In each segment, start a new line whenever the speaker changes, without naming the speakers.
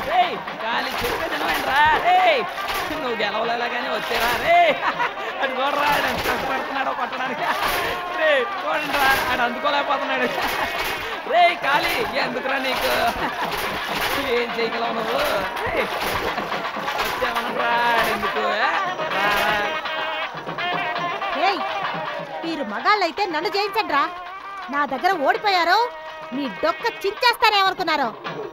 రేయ్ గాలి చెప్పేది వినవేంట్రా రే నువ్వు గెలవలేలా కానీ వచ్చేరా రే అది చూడరా ఆయన ఎంత కష్టపడుతున్నాడో కొట్టడానికి రే చూడండి రా ఆయన అందుకోలేకపోతున్నాడు రే కాలి ఎందుకురా నీకు ఏం చేయగలవు నువ్వు రేయ్, వచ్చామనరా ఎందుకు ఏ? రా, రా.
ఏయ్ మీరు మగాళ్ళైతే నన్ను జయించండ్రా నా దగ్గర ఓడిపోయారు మీ డొక్క చించేస్తారేమనుకున్నారు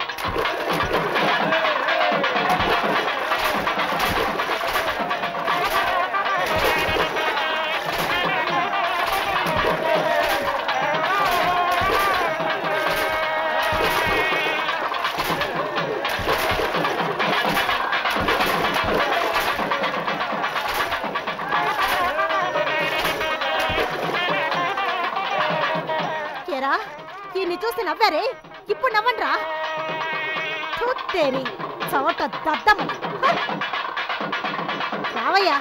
ఏరా దీన్ని చూసి నవ్వారే ఇప్పుడు నవ్వండ్రా చూత్తేరి చవట దద్దమ్మ హ! రావయ్యా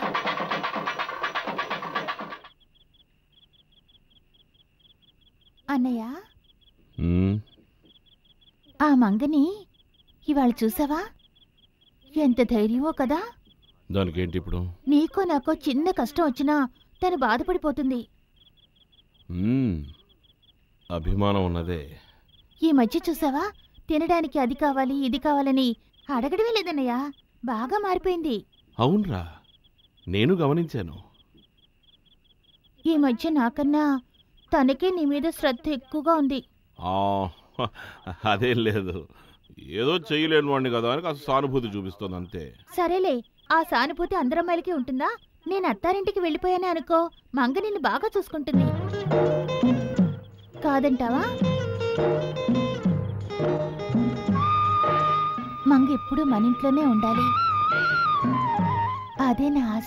అన్నయ్య
ఉమ్,
ఆ మంగని ఇవాళ చూసావా ఎంత ధైర్యమో కదా
దానికి ఏంటి ఇప్పుడు
నీకో నాకో చిన్న కష్టం వచ్చినా తను బాధపడిపోతుంది
ఉమ్, అభిమానం ఉన్నదే
ఈ మధ్య చూసావా తినడానికి అది కావాలి ఇది కావాలని అడగడమే లేదన్నయ్య బాగా మారిపోయింది
అవునరా నేను గమనించాను
ఈ మధ్య నాకన్నా తనకే నీ మీద శ్రద్ధ ఎక్కువగా ఉంది
ఆ, అదేం లేదు ఏదో చేయలేని వాడిని కదా అని కాస్త సానుభూతి చూపిస్తుంది అంతే
సరేలే ఆ సానుభూతి అందరమ్మాయిలకి ఉంటుందా నేను అత్తారింటికి వెళ్ళిపోయానే అనుకో మంగ నిన్ను బాగా చూసుకుంటుంది కాదంటావా మంగ ఎప్పుడు మన ఇంట్లోనే ఉండాలి అదే నా ఆశ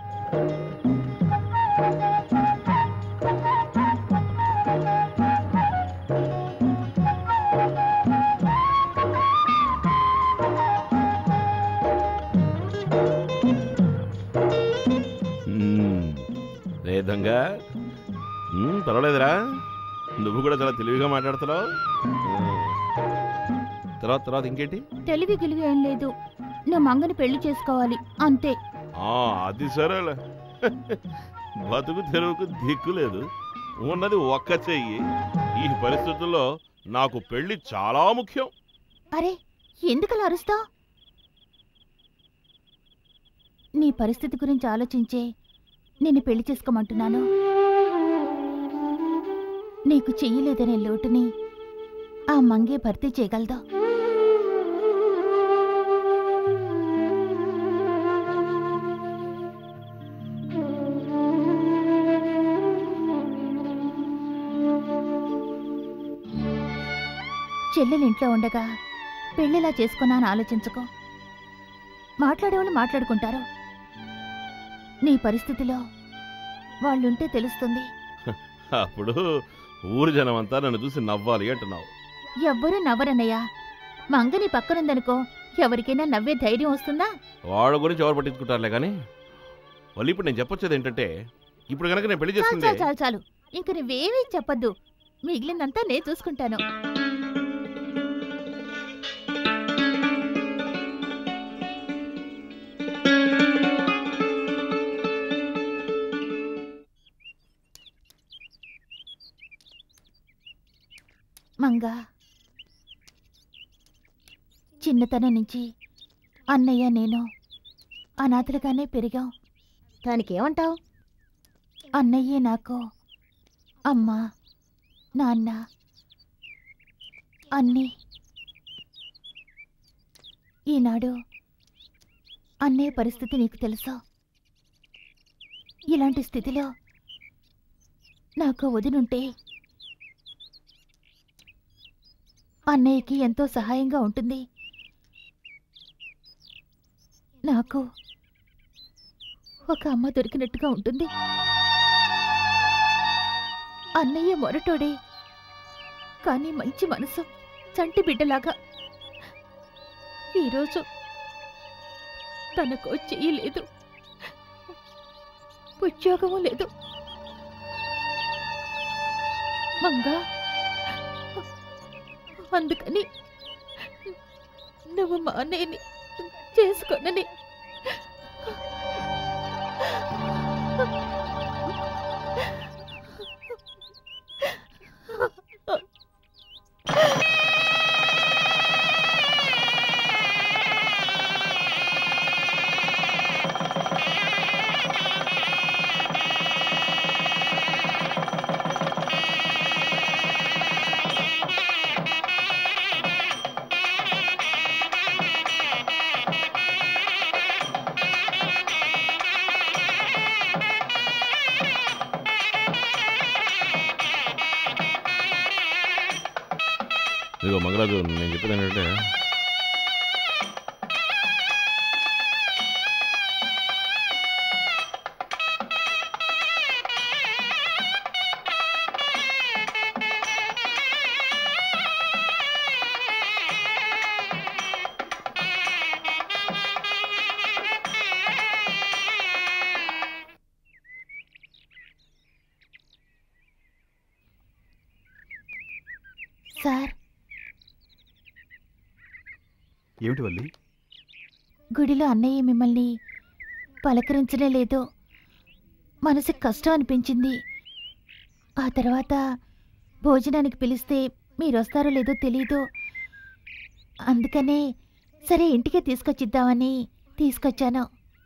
ఉమ్, లేదంగా ఉమ్, పర్వాలేదురా నువ్వు కూడా చాలా తెలివిగా మాట్లాడుతున్నావు ఉమ్. తర్వాత తర్వాత ఇంకేంటి
తెలివి గిలివి ఏం లేదు నువ్వు మంగని పెళ్లి చేసుకోవాలి అంతే
ఆ, అది సరేలే బతుకు తెరువుకు దిక్కు లేదు ఉన్నది ఒక్క చెయ్యి ఈ పరిస్థితుల్లో నాకు పెళ్లి చాలా ముఖ్యం
అరే ఎందుకలా అరుస్తావు నీ పరిస్థితి గురించి ఆలోచించే నిన్ను పెళ్లి చేసుకోమంటున్నాను నీకు చెయ్యలేదనే లోటుని ఆ మంగే భర్తీ చేయగలదా చెల్లెలు ఇంట్లో ఉండగా పెళ్ళిలా చేసుకున్నా అని ఆలోచించుకో మాట్లాడేవాళ్ళు మాట్లాడుకుంటారు నీ పరిస్థితిలో వాళ్ళుంటే తెలుస్తుంది
అప్పుడు ఊరు జనం అంతా నన్ను చూసి నవ్వాలి అంటున్నావు
ఎవ్వరూ నవ్వరన్నయ్యా మంగ నీ పక్కనుందనుకో ఎవరికైనా నవ్వే ధైర్యం వస్తుందా
వాళ్ళ గురించి ఎవరు పట్టించుకుంటారులే కానీ వాళ్ళు ఇప్పుడు నేను చెప్పొచ్చేది ఏంటంటే ఇప్పుడు కనుక నేను పెళ్లి
చాలు
చేసుకుంటే
చాలు చాలు చాలు ఇంక నువ్వేమీ చెప్పొద్దు మిగిలిందంతా నేను చూసుకుంటాను మంగా చిన్నతనం నుంచి అన్నయ్య నేను అనాథలుగానే పెరిగాం
దానికి ఏమంటావు
అన్నయ్యే నాకు అమ్మ నాన్న అన్నీ ఈనాడు అన్నయ్య పరిస్థితి నీకు తెలుసా ఇలాంటి స్థితిలో నాకు వదినుంటే అన్నయ్యకి ఎంతో సహాయంగా ఉంటుంది నాకు ఒక అమ్మ దొరికినట్టుగా ఉంటుంది అన్నయ్య మొరటోడే కానీ మంచి మనసు చంటి బిడ్డలాగా ఈరోజు తనకు చెయ్యి లేదు ఉద్యోగము లేదు మంగా అందుకని నువ్వు మా అన్నయ్యని చేసుకోనని
ఇదిగో మగరాజు నేను చెప్పేది ఏంటంటే
సార్
ఏమిటి వల్లి
గుడిలో అన్నయ్య మిమ్మల్ని పలకరించలే లేదు మనసుకి కష్టం అనిపించింది ఆ తర్వాత భోజనానికి పిలిస్తే మీరు వస్తారో లేదో తెలీదు అందుకనే సరే ఇంటికే తీసుకొచ్చిద్దామని తీసుకొచ్చాను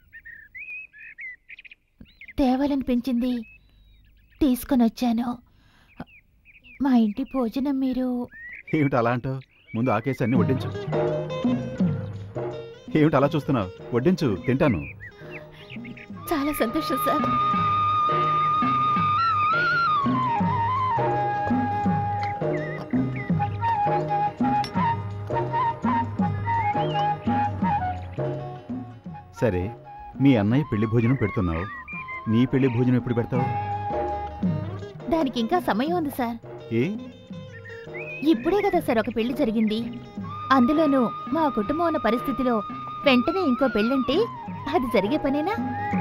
తేవాలనిపించింది తీసుకొని వచ్చాను మా ఇంటి భోజనం మీరు
ఏమిటి అలా అంటావు ముందు ఆ కేసు అన్ని వడ్డించు ఏమిటి అలా చూస్తున్నావు వడ్డించు తింటాను
చాలా సంతోషం సార్
సరే మీ అన్నయ్య పెళ్లి భోజనం పెడుతున్నావు నీ పెళ్లి భోజనం ఎప్పుడు పెడతావు
దానికి ఇంకా సమయం ఉంది సార్
ఏ
ఇప్పుడే కదా సార్ ఒక పెళ్లి జరిగింది అందులోనూ మా కుటుంబం ఉన్న పరిస్థితిలో వెంటనే ఇంకో పెళ్ళంటే అది జరిగే పనేనా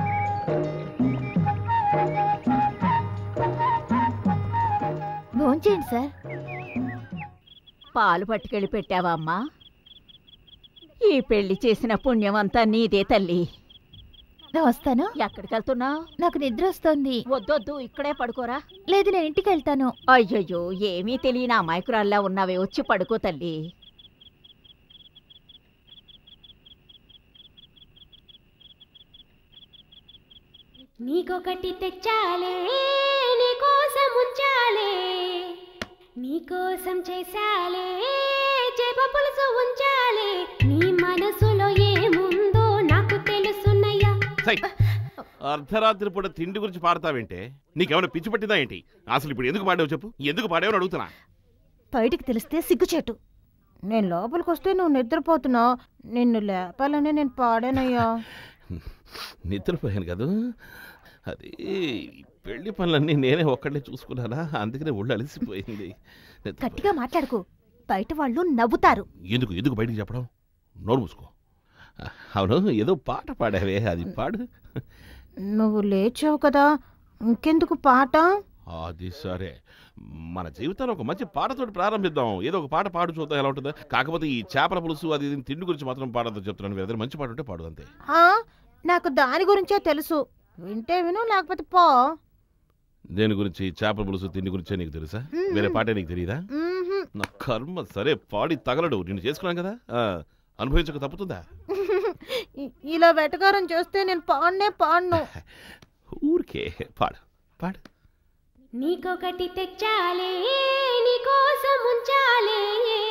భోంచేయండి సార్
పాలు పట్టుకెళ్ళి పెట్టావా అమ్మా ఈ పెళ్లి చేసిన పుణ్యం అంతా నీదే తల్లి
నేను వస్తాను
ఎక్కడికి వెళ్తున్నావు
నాకు నిద్ర వస్తోంది
వద్దొద్దు ఇక్కడే పడుకోరా
లేదు నేను ఇంటికి వెళ్తాను
అయ్యయ్యో ఏమీ తెలియని అమాయకురాల్లా ఉన్నావే వచ్చి పడుకో తల్లి
నీకొకటి తెచ్చాలే నీకోసం ఉంచాలే నీకోసం చేశాలే చేప పులుసు ఉంచాలే నీ మనసులో ఏముందో నాకు తెలుసున్నయ్యా
సై అర్ధరాత్రి పూట తిండి గురించి పాడతావేంటే నీకేమైనా పిచ్చి పట్టిందా ఏంటి అసలు ఇప్పుడు ఎందుకు పాడావు చెప్పు ఎందుకు పాడావని అడుగుతున్నా
బయటికి తెలిస్తే సిగ్గుచేటు నేను లోపలికి వస్తే నువ్వు నిద్రపోతున్నావు నిన్ను లేపాలని నేను పాడానయ్యా
నిద్రపోయాను కదా అది పెళ్లి పనులన్నీ నేనే ఒక్కడే చూసుకున్నానా అందుకనే ఒళ్ళు అలసిపోయింది నిద్రపోయా.
గట్టిగా మాట్లాడుకో బయట వాళ్ళు నవ్వుతారు
ఎందుకు ఎందుకు బయటికి చెప్పడం నోరు మూసుకో అవును ఏదో పాట పాడావే అది పాడు
నువ్వు లేచావు కదా ఇంకెందుకు పాట
అది సరే మన జీవితాన్ని ఒక మంచి పాటతోటి ప్రారంభిద్దాం ఏదో ఒక పాట పాడు చూద్దాం ఎలా ఉంటుందో కాకపోతే ఈ చేపల పులుసు అది ఇది తిండి గురించి మాత్రం పాడద్దు చెప్తున్నాను మీ దగ్గర మంచి పాట ఉంటే పాడు అంతే
ఆ, నాకు దాని గురించే తెలుసు వింటే విను లేకపోతే పో
దేని గురించి చేపల పులుసు తిండి గురించే నీకు తెలుసా వేరే పాటే నీకు తెలియదా
మ్మ్హ్మ్.
నా కర్మ సరే పాడి తగలడు నిన్ను చేసుకున్నాను కదా ఆ, అనుభవించక తప్పుతుందా
ఇ- ఇలా వెటకారం చేస్తే నేను పాడనే పాడను
ఊరికే పాడు పాడు
నీకొకటి తెచ్చాలే నీకోసం ఉంచాలే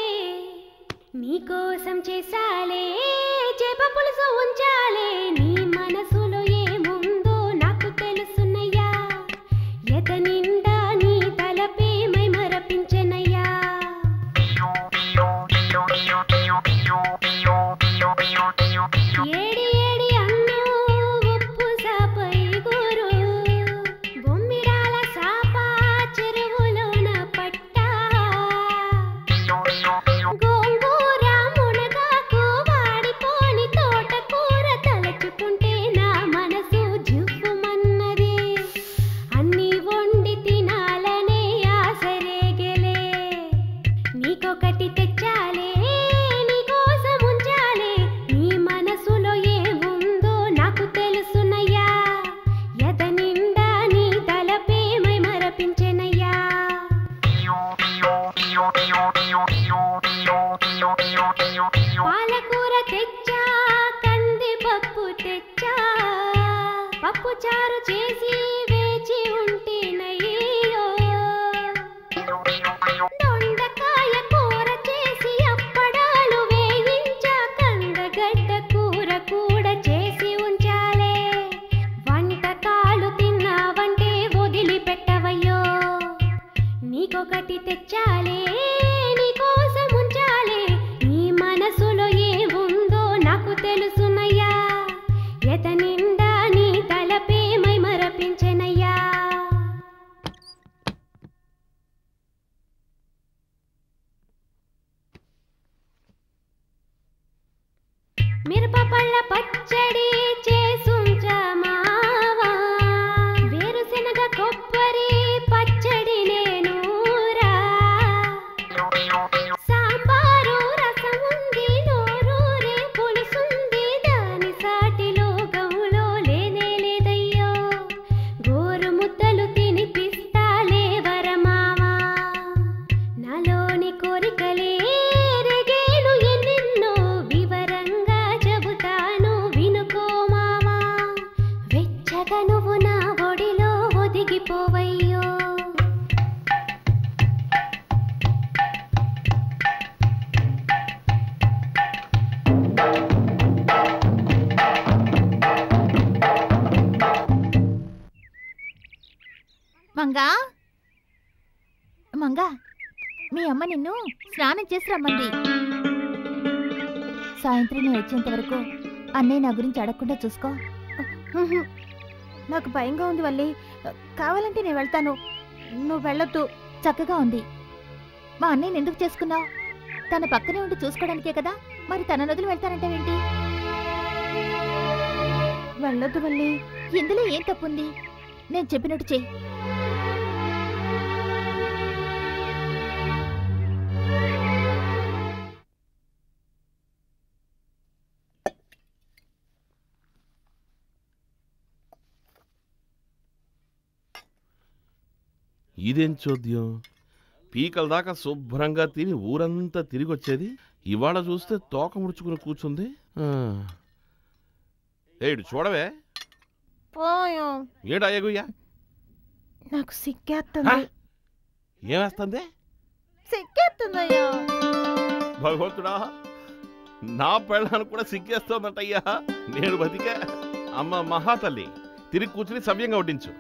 నీకోసం చేశాలే చేప పులుసు ఉంచాలే నీ మనసులో ఏముందో నాకు తెలుసున్నయ్యా ఎత నిండా నీ తలపేమై మరపించెనయ్యా ఏడి ఏడి అన్ను ఉప్పు సాపై గురు బొమ్మిడాల సాప చెరువులోన పట్టా గోంగూర మునగాకు వాడిపోని తోటకూర తలచుకుంటే నా మనసు జివ్వుమన్నది అన్ని వండి తినాలనే ఆసరేగలే నీకొకటి తెచ్చాలే నీకోసం ఉంచాలే చారు చేసి వేచి ఉంటేనయ్యో దొండకాయ కూర చేసి అప్పడాలు వేయించా కందగడ్డ కూర కూడా చేసి ఉంచాలే వంటకాలు తిన్నావంటే వదిలిపెట్టవయ్యో నీకొకటి తెచ్చాలే నీకోసం ఉంచాలే నీ మనసులో ఏముందో నాకు తెలుసునయ్యా ఎత నిండా నీ తలపేమై మరపించెనయ్యా మిరపపళ్ళ పచ్చడి చేసుంచమావా వేరుశనగ కొబ్బరి పచ్చడి నేనురా సాంబారు రసం ఉంది నోరూరే పులుసుంది దాని సాటిలో గౌలో లేనే లేదయ్యో గోరు ముద్దలు తినిపిస్తాలే వరమావా నాలోని కోరికలే రేగేను ఎన్నెన్నో వివరంగా చెబుతాను వినుకో మావా వెచ్చగా నువ్వు నా ఒడిలో ఒదిగిపోవయ్యో
మంగా మంగా మీ అమ్మ నిన్ను స్నానం చేసి రమ్మంది సాయంత్రం నేను వచ్చేంత వరకు అన్నయ్య నా గురించి అడగకుండా చూసుకో
ఉహుం. నాకు భయంగా ఉంది వల్లి కావాలంటే నేను వెళ్తాను నువ్వు వెళ్ళొద్దు
చక్కగా ఉంది మా అన్నయ్యని ఎందుకు చేసుకున్నావు తన పక్కనే ఉండి చూసుకోవడానికే కదా మరి తన నదులు వెళ్తానంటావేంటి
వెళ్ళొద్దు వల్లి
ఇందులో ఏం తప్పుంది నేను చెప్పినట్టు చెయ్యి
ఇదేం చోద్యం పీకల దాకా శుభ్రంగా తిని ఊరంతా తిరిగి వచ్చేది ఇవాళ చూస్తే తోక ముడుచుకుని కూర్చుంది ఆ. ఏడు చూడవే
పోయో
ఏడా ఎగుయ్యా
నాకు సిగ్గేస్తుంది
ఏమేస్తుంది
సిగ్గేస్తుందయ్యా
భగవంతుడా నా పెళ్ళానికి కూడా సిగ్గేస్తోందంటయ్యా నేను బతికే అమ్మ మహాతల్లి తిరిగి కూర్చుని సవ్యంగా వడ్డించు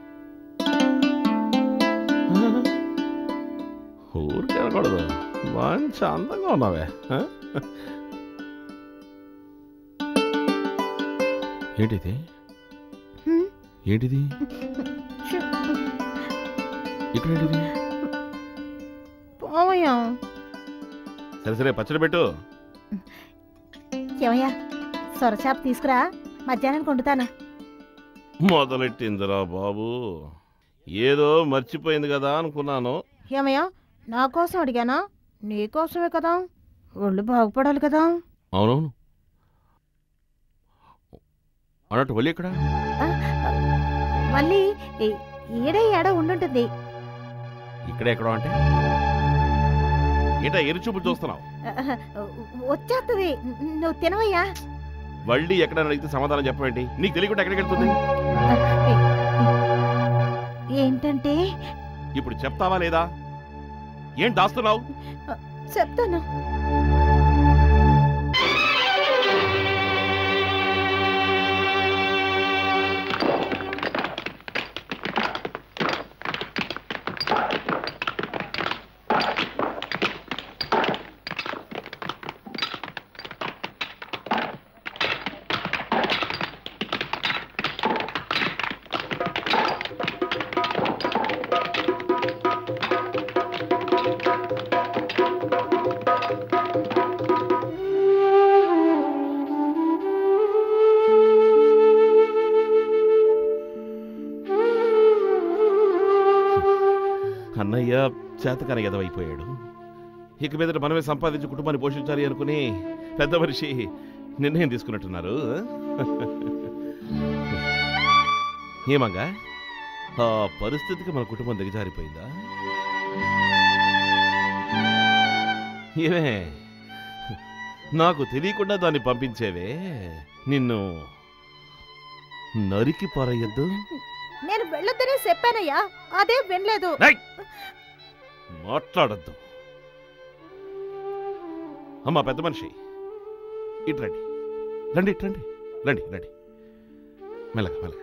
ఊరికి అనకూడదు మంచి అందంగా ఉన్నావే ఆ? ఏంటిది
హ్మ్.
ఏంటిది ఇక్కడ ఏంటిది
పోవయ్యా
సరే సరే పచ్చడి పెట్టు
ఏమయ్యా సొరచాప తీసుకురా మధ్యాహ్నానికి వండుతాను
మొదలెట్టిందిరా బాబు ఏదో మర్చిపోయింది కదా అనుకున్నాను
ఏమయ్యా నా కోసం అడిగానా నీ కోసమే కదా ఒళ్ళు బాగుపడాలి కదా
అవునవును అన్నట్టు వల్లి ఇక్కడ
మళ్ళీ ఈ- ఈడే ఏడ ఉండుంటుంది
ఇక్కడ ఎక్కడో అంటే ఏంటా ఎరుచూపులు చూస్తున్నావు
వచ్చేస్తుంది నువ్వు తినవయ్యా
వల్లి ఎక్కడ అడిగితే సమాధానం చెప్పవేంటి నీకు తెలియకుండా ఎక్కడికి వెళ్తుంది
ఏంటంటే
ఇప్పుడు చెప్తావా లేదా ఏం దాస్తున్నావు
చెప్తాను
అన్నయ్య చేతకాని ఎదవైపోయాడు ఇక మీదట మనమే సంపాదించి కుటుంబాన్ని పోషించాలి అనుకుని పెద్ద మనిషి నిర్ణయం తీసుకున్నట్టున్నారు ఏమంగా ఆ పరిస్థితికి మన కుటుంబం దిగజారిపోయిందా ఏమే నాకు తెలియకుండా దాన్ని పంపించేవే నిన్ను నరికి పారయ్యద్దు
నేను వెళ్ళొద్దనే చెప్పానయ్యా అదే వినలేదు
మాట్లాడద్దు అమ్మా పెద్ద మనిషి ఇటు రండి రండి ఇటు రండి రండి రండి మెల్లగా మెల్లగా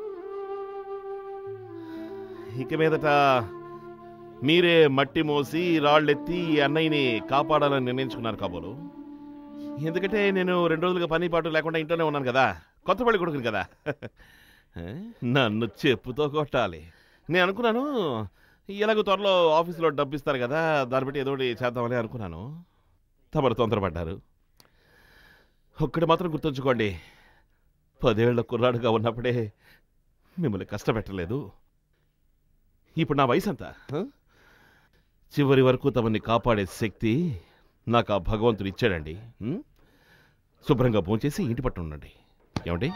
ఇక మీదట మీరే మట్టి మోసి రాళ్ళెత్తి ఈ అన్నయ్యని కాపాడాలని నిర్ణయించుకున్నారు కాబోలు ఎందుకంటే నేను రెండు రోజులుగా పని పాటు లేకుండా ఇంట్లోనే ఉన్నాను కదా కొత్త పల్లి కొడుకుని కదా ఏ? నన్ను చెప్పుతో కొట్టాలి నేను అనుకున్నాను ఎలాగో త్వరలో ఆఫీసులో డబ్బు ఇస్తారు కదా దాన్ని బట్టి ఏదో ఒకటి చేద్దామని అనుకున్నాను తమరు తొందరపడ్డారు ఒక్కటి మాత్రం గుర్తుంచుకోండి పదేళ్ల కుర్రాడుగా ఉన్నప్పుడే మిమ్మల్ని కష్టపెట్టలేదు ఇప్పుడు నా వయసు అంతా హ? చివరి వరకు తమని కాపాడే శక్తి నాకు ఆ భగవంతుడు ఇచ్చాడండి ఉం? శుభ్రంగా భోంచేసి ఇంటి పట్టు ఉండండి ఏమండి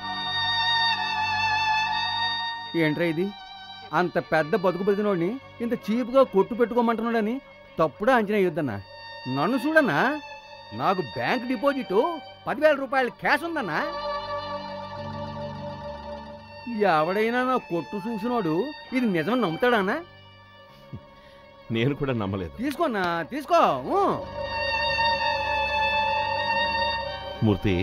ఏంట్రా ఇది అంత పెద్ద బతుకు బతికినోడిని ఇంత చీప్గా కొట్టు పెట్టుకోమంటున్నాడని తప్పుడే అంచనా ఇద్దన్నా నన్ను చూడన్నా నాకు బ్యాంక్ డిపాజిట్ పదివేల రూపాయల క్యాష్ ఉందన్నా ఎవడైనా నా కొట్టు చూసినోడు ఇది నిజమని నమ్ముతాడానా
నేను కూడా నమ్మలేదు
తీసుకోన్నా తీసుకో ఊ.
మూర్తి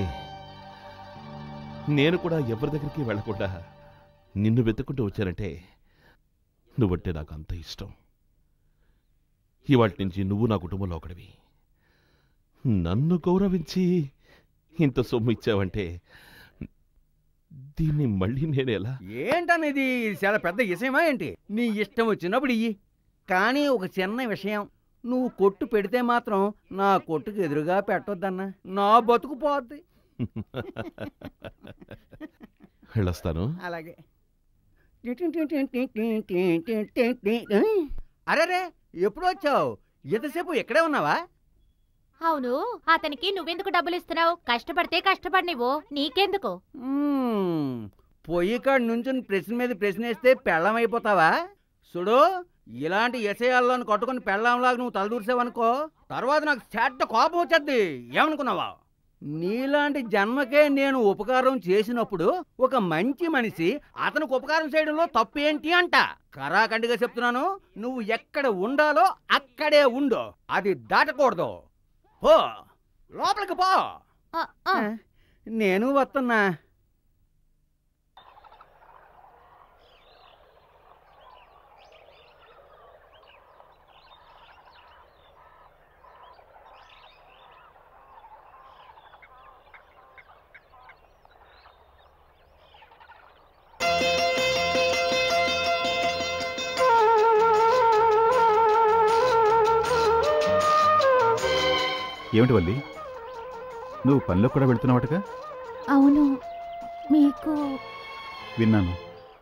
నేను కూడా ఎవరి దగ్గరికి వెళ్ళకుండా నిన్ను వెతుక్కుంటూ వచ్చానంటే నువ్వంటే నాకు అంత ఇష్టం ఇవాటి నుంచి నువ్వు నా కుటుంబంలో ఒకడివి నన్ను గౌరవించి ఇంత సొమ్ము ఇచ్చావంటే దీన్ని మళ్ళీ నేను ఎలా
ఏంటనేది ఇది చాలా పెద్ద విషయమా ఏంటి నీ ఇష్టం వచ్చినప్పుడు ఇయ్యి కానీ ఒక చిన్న విషయం నువ్వు కొట్టు పెడితే మాత్రం నా కొట్టుకు ఎదురుగా పెట్టొద్దన్నా నా బతుకు పోద్ది
వెళ్ళొస్తాను
అలాగే అరే ఎప్పుడు వచ్చావు ఎంతసేపు ఇక్కడే ఉన్నావా
అవును అతనికి నువ్వెందుకు డబ్బులు ఇస్తున్నావు కష్టపడితే కష్టపడి నువ్వు నీకెందుకు
మ్మ్. పొయ్యి కాడ నుంచుని ప్రశ్న మీద ప్రశ్న వేస్తే పెళ్ళం అయిపోతావా చూడు ఇలాంటి ఎసయాల్లోని కట్టుకుని పెళ్ళంలాగా నువ్వు తలదూర్సావనుకో తర్వాత నాకు చెడ్డ కోపం వచ్చేద్ది ఏమనుకున్నావా నీలాంటి జన్మకే నేను ఉపకారం చేసినప్పుడు ఒక మంచి మనిషి అతనికి ఉపకారం చేయడంలో తప్పేంటి అంట కరాఖండిగా చెప్తున్నాను నువ్వు ఎక్కడ ఉండాలో అక్కడే ఉండు అది దాటకూడదు పో లోపలికి పో
ఆ, ఆ.
నేను వస్తున్నా
ఏమిటి వల్లి నువ్వు పనిలో కూడా వెళ్తున్నావటగా
అవును మీకు
విన్నాను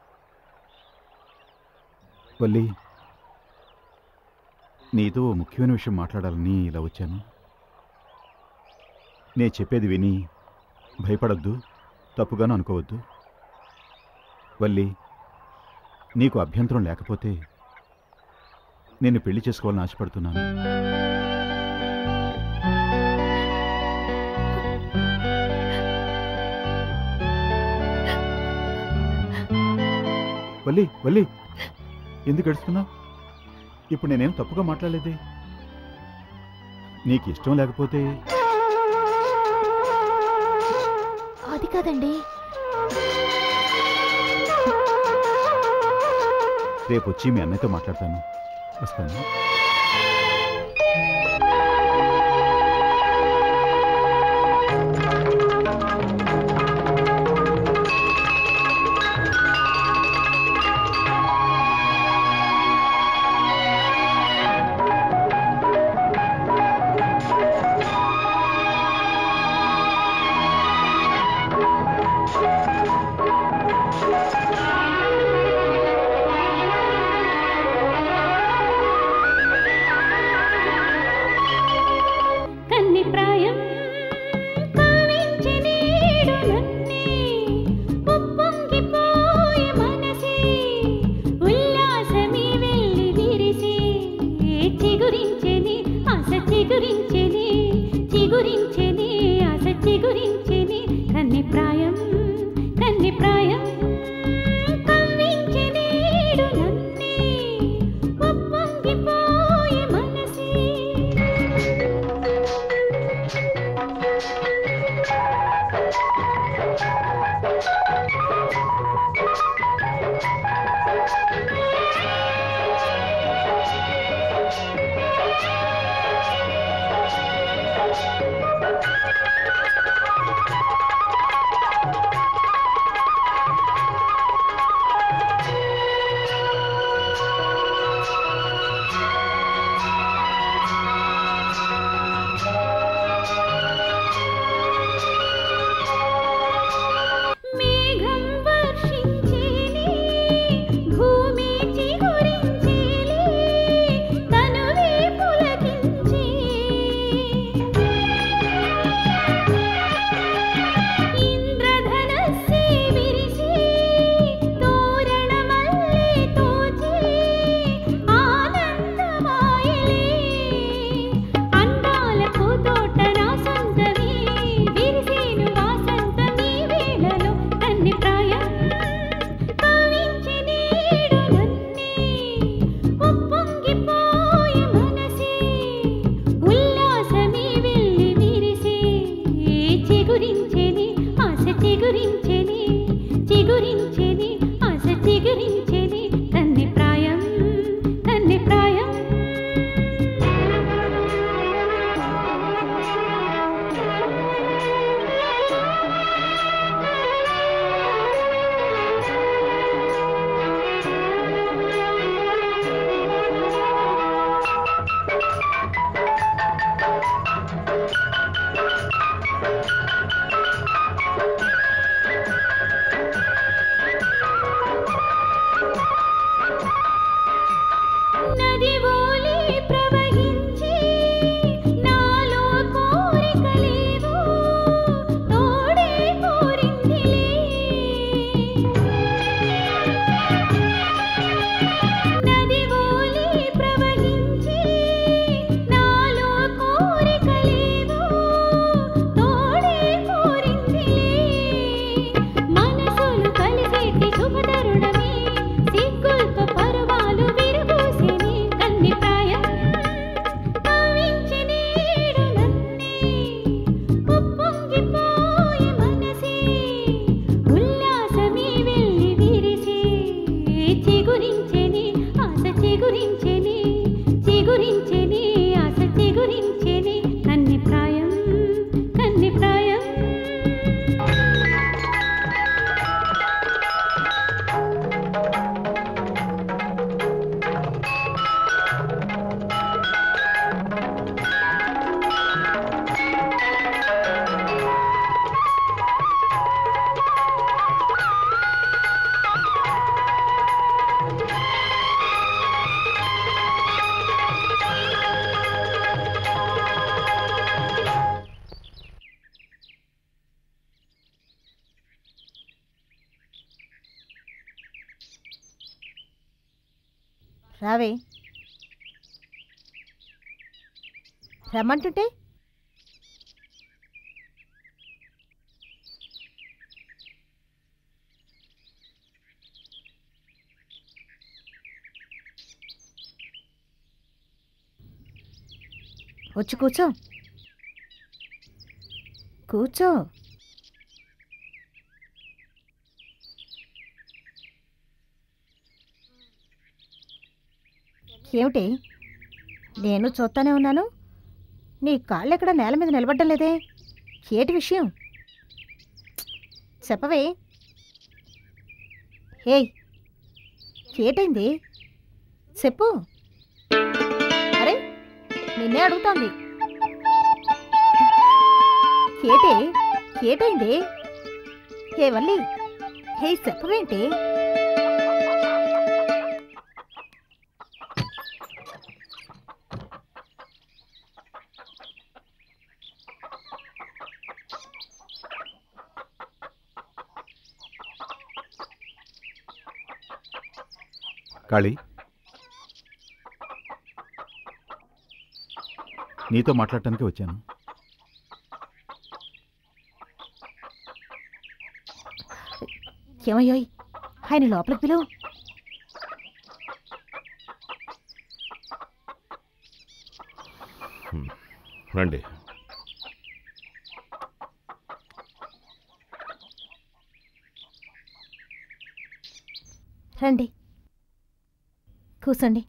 వల్లి నీతో ఓ ముఖ్యమైన విషయం మాట్లాడాలని ఇలా వచ్చాను నేను చెప్పేది విని భయపడద్దు తప్పుగాను అనుకోవద్దు వల్లి నీకు అభ్యంతరం లేకపోతే నేను పెళ్లి చేసుకోవాలని ఆశపడుతున్నాను వల్లి వల్లి ఎందుకు ఏడుస్తున్నావు ఇప్పుడు నేనేం తప్పుగా మాట్లాడలేదే నీకు ఇష్టం లేకపోతే
అది కాదండి
రేపు వచ్చి మీ అన్నయ్యతో మాట్లాడతాను వస్తాను
కన్ని ప్రాయం కావించి నీడు నన్నే ఉప్పొంగిపోయే మనసే ఉల్లాసమే వెళ్ళి విరిసే చిగురించెని ఆశ చిగురించెని చిగురించెని ఆశ చిగురించెని కన్ని ప్రాయం కన్ని ప్రాయం మేఘం వర్షించేలే భూమి చిగురించేలే తనువే పులకించే ఇంద్రధనస్సే విరిసే తోరణమల్లే తోచే ఆనందమాయలే అందాల పూతోట నా సొంతమే విరిసేను వాసంతమీ వేళలో కన్ని ప్రాయం కవించి నీడు నన్నే ఉప్పొంగిపోయే మనసే ఉల్లాసమీ వెళ్ళి విరిసే చిగురించెని ఆశ చిగురించెని చిగురించెని ఆశ చిగురించెని కన్ని ప్రాయం కన్ని ప్రాయం నది ఓలే ప్రవహించి నాలో కోరికలేవో తోడే కోరిందిలే నది ఓలే ప్రవహించి నాలో కోరికలేవో తోడే కోరిందిలే మనసులు కలిసేటి శుభతరుణమే సిగ్గులతో పరువాలు విరబూసిని కన్ని ప్రాయం కవించి నీడు నన్నే ఉప్పొంగిపోయే మనసే ఉల్లాసమే వెళ్ళి విరిసే చిగురించెని ఆశ చిగురించెని చిగురించెని ఆశ చిగురించెని కన్ని ప్రాయం కన్ని ప్రాయం
రావే రమ్మంటుంటే వచ్చి కూర్చో కూర్చో ఏమిటి నేను చూస్తానే ఉన్నాను నీ కాళ్ళు ఎక్కడ నేల మీద నిలబడ్డం లేదే ఏటి విషయం చెప్పవే ఏయ్ ఏటైంది చెప్పు అరే నిన్నే అడుగుతోంది ఏటే ఏటైంది ఏ వల్లి హే చెప్పవేంటి
కాళీ నీతో మాట్లాడటానికి వచ్చాను
ఏమయ్యోయ్ ఆయన లోపలికి పిలువు
రండి
రండి కూసండి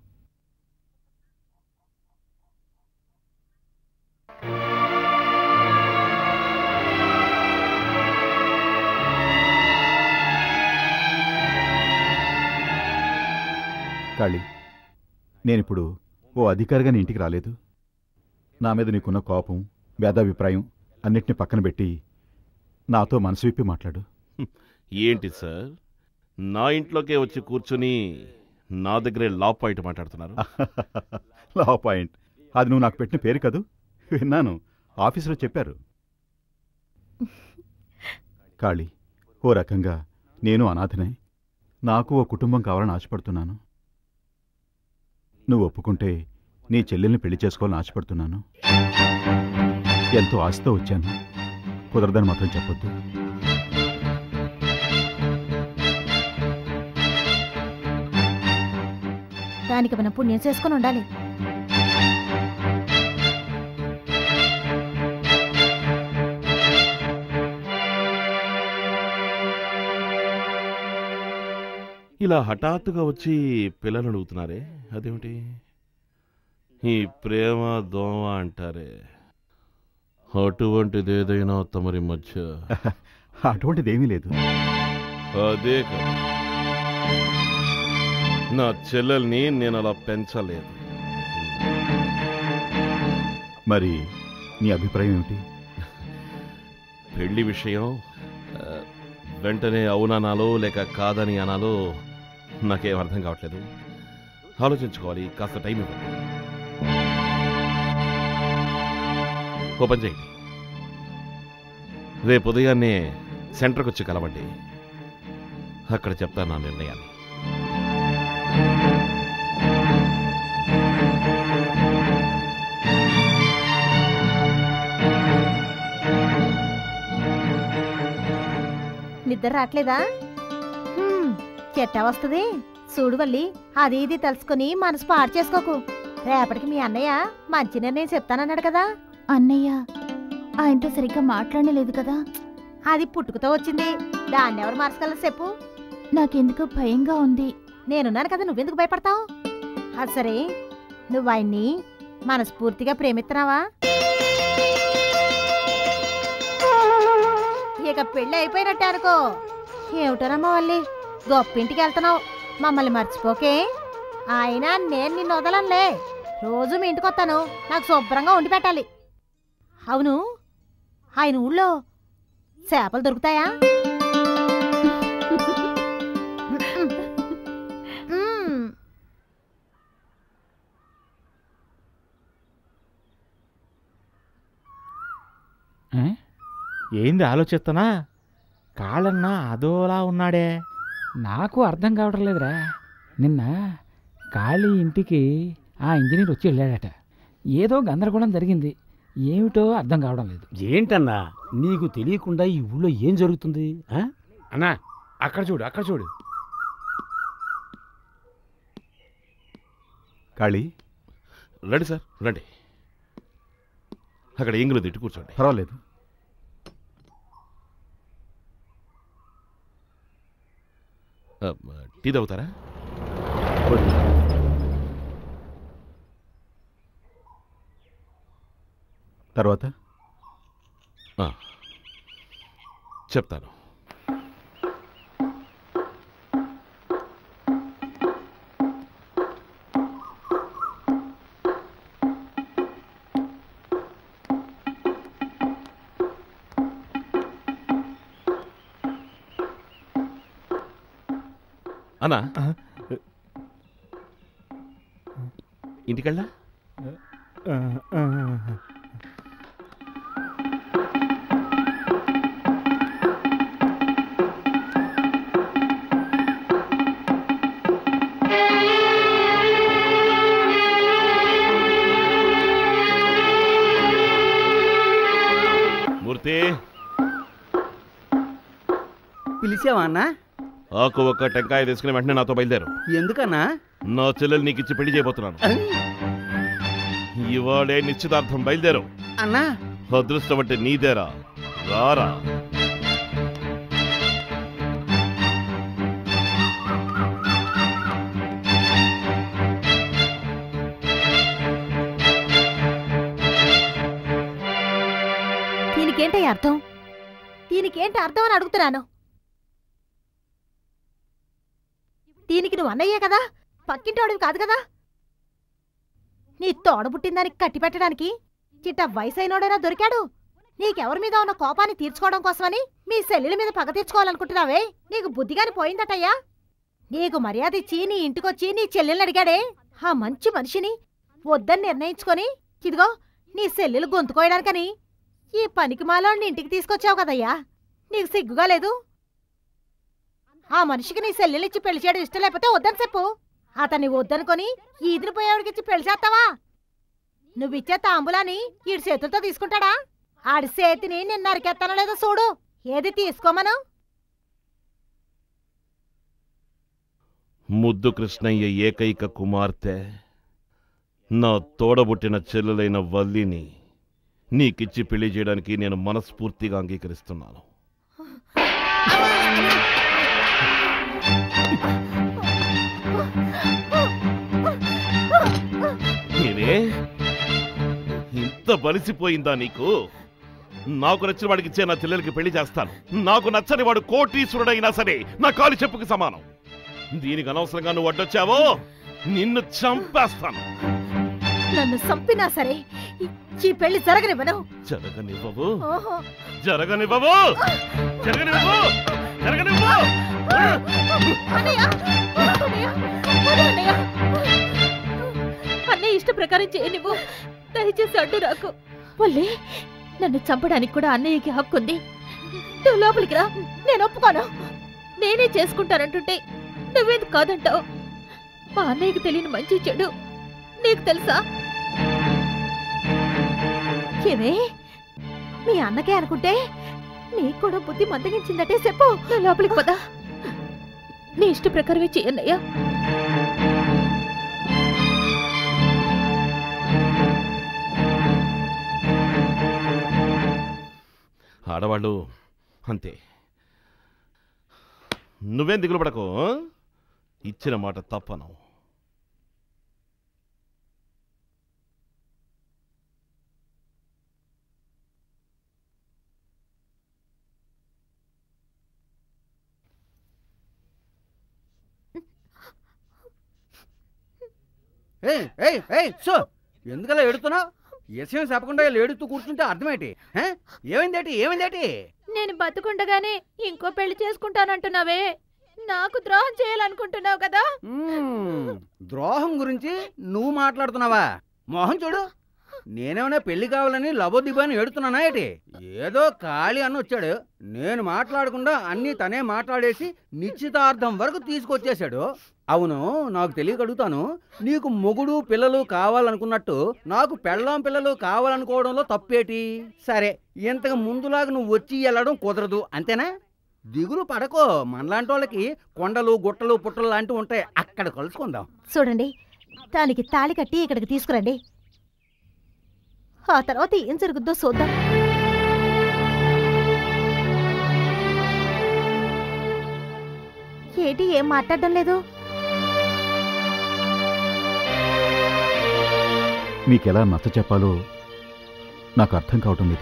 కాళీ నేనిప్పుడు ఓ అధికారిగా నీ ఇంటికి రాలేదు నా మీద నీకున్న కోపం భేదాభిప్రాయం అన్నిటిని పక్కన పెట్టి నాతో మనసు విప్పి మాట్లాడు
ఏంటి సార్ నా ఇంట్లోకే వచ్చి కూర్చుని నా దగ్గరే లా పాయింట్ మాట్లాడుతున్నారు
లా పాయింట్ అది నువ్వు నాకు పెట్టిన పేరు కదూ విన్నాను ఆఫీసులో చెప్పారు కాళీ ఓ రకంగా నేను అనాథనే నాకు ఓ కుటుంబం కావాలని ఆశపడుతున్నాను నువ్వు ఒప్పుకుంటే నీ చెల్లెల్ని పెళ్లి చేసుకోవాలని ఆశపడుతున్నాను ఎంతో ఆశతో వచ్చాను కుదరదని మాత్రం చెప్పొద్దు
దానికి మనం పుణ్యం చేసుకొని ఉండాలి
ఇలా హఠాత్తుగా వచ్చి పిల్లలు అడుగుతున్నారే అదేమిటి ఈ ప్రేమ దోమ అంటారే అటువంటిది ఏదైనా తమరి మధ్య
అటువంటిది ఏమీ లేదు
అదే కదా నా చెల్లెల్ని నేను అలా పెంచలేదు
మరి నీ అభిప్రాయం ఏమిటి
పెళ్లి విషయం ఆ, వెంటనే అవుననాలో లేక కాదని అనాలో నాకేం అర్థం కావట్లేదు ఆలోచించుకోవాలి కాస్త టైం ఇవ్వండి ఓ పని చేయండి రేపు ఉదయాన్నే సెంటర్కి వచ్చి కలవండి అక్కడ చెప్తాను నా నిర్ణయాన్ని
నిద్ర రావట్లేదా హ్మ్, చెట్టా వస్తుంది చూడు వల్లి అది ఇది తెలుసుకుని మనసు పాడు చేసుకోకు రేపటికి మీ అన్నయ్య మంచి నిర్ణయం చెప్తానన్నాడు కదా
అన్నయ్య ఆయనతో సరిగ్గా మాట్లాడలేదు కదా
అది పుట్టుకతో వచ్చింది దాన్ని ఎవరు మార్చగలరు చెప్పు
నాకెందుకో భయంగా ఉంది
నేనున్నాను కదా నువ్వెందుకు భయపడతావు అది సరే నువ్వు ఆయన్ని మనస్ఫూర్తిగా ప్రేమిస్తున్నావా ఇక పెళ్ళి అయిపోయినట్టే అనుకో ఏమిటోనమ్మా వాళ్ళి గొప్పింటికి వెళ్తున్నావు మమ్మల్ని మర్చిపోకే ఆయన నేను నిన్ను వదలంలే రోజు మీ ఇంటికి వస్తాను నాకు శుభ్రంగా వండి పెట్టాలి అవును ఆయన ఊళ్ళో చేపలు దొరుకుతాయా మ్మ్.
ఏ? ఏంది ఆలోచిస్తున్నా కాళ్ళన్నా అదోలా ఉన్నాడే నాకు అర్థం కావడం లేదురా నిన్న ఖాళీ ఇంటికి ఆ ఇంజనీర్ వచ్చి వెళ్ళాడట ఏదో గందరగోళం జరిగింది ఏమిటో అర్థం కావడం లేదు
ఏంటన్నా నీకు తెలియకుండా ఈ ఊళ్ళో ఏం జరుగుతుంది ఆ?
అన్నా అక్కడ చూడు అక్కడ చూడు
కాళీ
రండి సార్ రండి అక్కడ ఎంగులు తిట్టి కూర్చోండి
పర్వాలేదు
ఆ, టీ తాగుతారా
వద్దు. తర్వాత
ఆ, చెప్తాను అన్నా ఇంటికెళ్ళా మూర్తి
పిలిచావా అన్నా
ఆకు ఒక్క టెంకాయ తీసుకుని వెంటనే నాతో బయలుదేరు
ఎందుకన్నా
నా చెల్లెలు నీకు ఇచ్చి పెళ్లి చేయబోతున్నాను ఇవాళే నిశ్చితార్థం బయలుదేరు
అన్నా
అదృష్టం అంటే నీదేరా రారా
అర్థం దీనికి ఏంటి అర్థం అని అడుగుతున్నాను దీనికి నువ్వు అన్నయ్యే కదా పక్కింటోడివి కాదు కదా నీ తోడబుట్టిందానికి కట్టి పెట్టడానికి చిట్ట వయసైనోడైనా దొరికాడు నీకెవరి మీద ఉన్న కోపాన్ని తీర్చుకోవడం కోసమని మీ సెల్లుల మీద పగ తీర్చుకోవాలనుకుంటున్నావే నీకు బుద్ధిగాని పోయిందటయ్యా నీకు మర్యాద ఇచ్చి నీ ఇంటికొచ్చి నీ చెల్లెల్ని అడిగాడే ఆ మంచి మనిషిని వద్దని నిర్ణయించుకొని ఇదిగో నీ సెల్లెలు గొంతుకోయడానికని ఈ పనికి మాలోని ఇంటికి తీసుకొచ్చావు కదయ్యా నీకు సిగ్గుగా లేదు ఆ మనిషికి నీ సెల్లెలిచ్చి పెళ్లి చేయడం ఇష్టం లేకపోతే వద్దని చెప్పు అతన్ని వద్దనుకొని ఈదిని పోయేవాడికిచ్చి పెళ్లి చేస్తావా నువ్విచ్చే తాంబులాని ఈడి చేతులతో తీసుకుంటాడా ఆడి చేతిని నిన్న నరికెత్తానో లేదో చూడు ఏది తీసుకోమను
ముద్దు కృష్ణయ్య ఏకైక కుమార్తె నా తోడబుట్టిన చెల్లెలైన వల్లిని నీకిచ్చి పెళ్లి చేయడానికి నేను మనస్ఫూర్తిగా అంగీకరిస్తున్నాను ఏమే ఇంత బలిసిపోయిందా నీకు నాకు నచ్చిన వాడికి ఇచ్చే నా చెల్లెలకి పెళ్లి చేస్తాను నాకు నచ్చని వాడు కోటీశ్వరుడైనా సరే నా కాలు చెప్పుకి సమానం దీనికి అనవసరంగా నువ్వు అడ్డొచ్చావో నిన్ను చంపేస్తాను
నన్ను చంపినా సరే ఈ- ఈ పెళ్లి జరగనివ్వను
జరగనివ్వవు
ఓహో
జరగనివ్వవు జరగనివ్వు జరగనివ్వు
అన్నయ్య! అన్నయ్య! వద్దు అన్నయ్య!
అన్నయ్య ఇష్ట ప్రకారం చేయనివ్వు దయచేసి అడ్డు రాకు వల్లి నన్ను చంపడానికి కూడా అన్నయ్యకి హక్కుంది నువ్వు లోపలికి రా
నేను ఒప్పుకోను
నేనే చేసుకుంటానంటుంటే నువ్వేందుకు కాదంటావు మా అన్నయ్యకి తెలియని మంచి చెడు నీకు తెలుసా
ఏమే మీ అన్నకే అనుకుంటే నీకు కూడా బుద్ధి మందగించిందటే చెప్పు
నువ్వు లోపలికి పదా నీ ఇష్ట ప్రకారమే చేయన్నయ్యా
ఆడవాళ్ళు అంతే నువ్వేం దిగులు పడకు ఇచ్చిన మాట తప్పను
ఏయ్ ఏయ్ ఏయ్ సో ఎందుకలా ఎడుతున్నావు విషయం చెప్పకుండా ఇలా ఏడుతూ కూర్చుంటే అర్థమేంటి హే? ఏమైందేటి ఏమైందేటి
నేను బతుకుండగానే ఇంకో పెళ్లి చేసుకుంటానంటున్నావే నాకు ద్రోహం చేయాలనుకుంటున్నావు కదా
మ్మ్. ద్రోహం గురించి నువ్వు మాట్లాడుతున్నావా మోహన్ చూడు నేనేమైనా పెళ్లి కావాలని లబోదిబని ఏడుతున్నానా ఏంటి ఏదో ఖాళీ అని వచ్చాడు నేను మాట్లాడకుండా అన్నీ తనే మాట్లాడేసి నిశ్చితార్థం వరకు తీసుకొచ్చేశాడు అవును నాకు తెలియక అడుగుతాను నీకు మొగుడు పిల్లలు కావాలనుకున్నట్టు నాకు పెళ్ళాం పిల్లలు కావాలనుకోవడంలో తప్పేటి సరే ఇంతకు ముందులాగా నువ్వు వచ్చి వెళ్ళడం కుదరదు అంతేనా దిగులు పడకో మనలాంటి వాళ్ళకి కొండలు గుట్టలు పుట్టలు లాంటివి ఉంటాయి అక్కడ కలుసుకుందాం
చూడండి దానికి తాళి కట్టి ఇక్కడికి తీసుకురండి ఆ తర్వాత ఏం జరుగుద్దో చూద్దాం ఏంటి ఏం మాట్లాడడం లేదు
మీకెలా నచ్చ చెప్పాలో నాకు అర్థం కావటం లేదు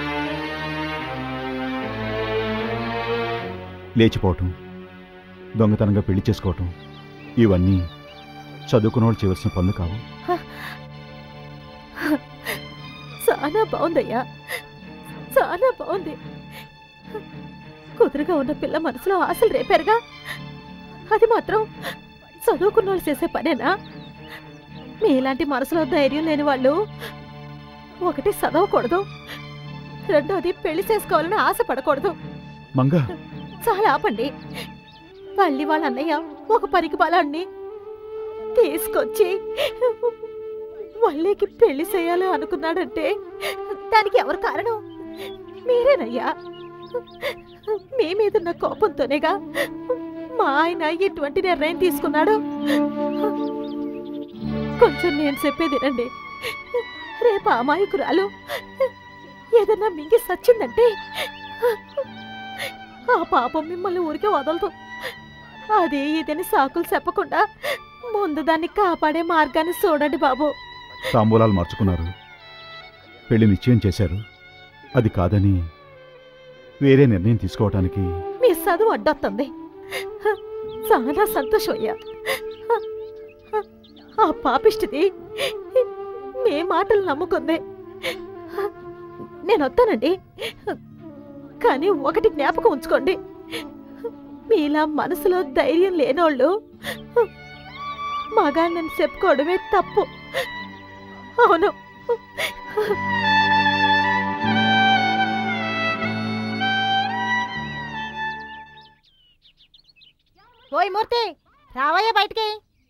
లేచిపోవటం దొంగతనంగా పెళ్లి చేసుకోవటం ఇవన్నీ చదువుకున్నవాళ్ళు చేయవలసిన పనులు కావు
చాలా బాగుందయ్యా చాలా బాగుంది కుదురుగా ఉన్న పిల్ల మనసులో ఆశలు రేపారుగా అది మాత్రం చదువుకున్న వాళ్ళు చేసే పనేనా మీలాంటి మనసులో ధైర్యం లేని వాళ్ళు ఒకటి చదవకూడదు రెండోది పెళ్లి చేసుకోవాలని ఆశపడకూడదు
మంగా
చాలా ఆపండి మళ్ళీ వాళ్ళ అన్నయ్య ఒక పనికి బలాన్ని తీసుకొచ్చి వల్లికి పెళ్లి చేయాలి అనుకున్నాడంటే దానికి ఎవరు కారణం మీరేనయ్యా మీ మీదున్న కోపంతోనేగా మా ఆయన ఇటువంటి నిర్ణయం తీసుకున్నాడు కొంచెం నేను చెప్పేది వినండి రేపు అమాయకురాలు ఏదన్నా మింగి సచ్చిందంటే ఆ పాపం మిమ్మల్ని ఊరికే వదలదు అది ఇదని సాకులు చెప్పకుండా ముందు దాన్ని కాపాడే మార్గాన్ని చూడండి బాబు
తాంబూలాలు మార్చుకున్నారు పెళ్లి నిశ్చయం చేశారు అది కాదని వేరే నిర్ణయం తీసుకోవటానికి
మీ చదువు అడ్డొస్తుంది చాలా సంతోషం అయ్యా ఆ పాపిష్టిది మీ మాటలు నమ్ముకుంది నేను వస్తానండి కానీ ఒకటి జ్ఞాపకం ఉంచుకోండి మీలా మనసులో ధైర్యం లేనోళ్ళు మగాన్నని చెప్పుకోవడమే తప్పు అవును
ఓయ్ మూర్తి రావయ్యా బయటికి